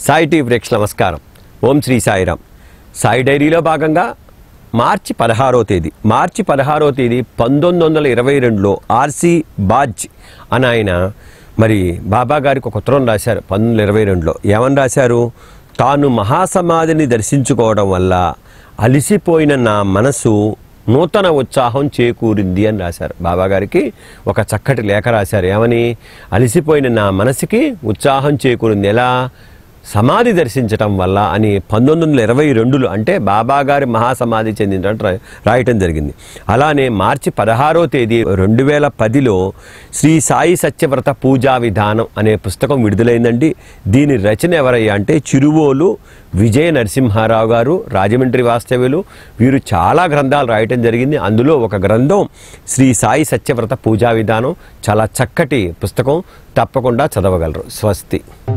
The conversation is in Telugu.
సాయి టీ ప్రేక్ష నమస్కారం ఓం శ్రీ సాయిరామ్ సాయి డైరీలో భాగంగా మార్చి పదహారో తేదీ మార్చి పదహారో తేదీ పంతొమ్మిది వందల ఇరవై రెండులో ఆర్సి బాజ్ అని ఆయన మరి బాబా గారికి ఒక ఉత్తరం రాశారు పంతొమ్మిది వందల ఇరవై రెండులో ఏమని రాశారు తాను మహాసమాధిని దర్శించుకోవడం వల్ల అలిసిపోయిన నా మనసు నూతన ఉత్సాహం చేకూరింది అని రాశారు బాబాగారికి ఒక చక్కటి లేఖ రాశారు ఏమని అలసిపోయిన నా మనసుకి ఉత్సాహం చేకూరింది ఎలా సమాధి దర్శించటం వల్ల అని పంతొమ్మిది వందల ఇరవై రెండులో అంటే బాబాగారి మహాసమాధి చెందినట్టు రా- రాయటం జరిగింది అలానే మార్చి పదహారో తేదీ రెండు వేల పదిలో శ్రీ సాయి సత్యవ్రత పూజా విధానం అనే పుస్తకం విడుదలైందండి దీని రచన ఎవరయ్యా అంటే చిరువోలు విజయ నరసింహారావు గారు రాజమండ్రి వాస్తవ్యులు వీరు చాలా గ్రంథాలు రాయటం జరిగింది అందులో ఒక గ్రంథం శ్రీ సాయి సత్యవ్రత పూజా విధానం చాలా చక్కటి పుస్తకం తప్పకుండా చదవగలరు స్వస్తి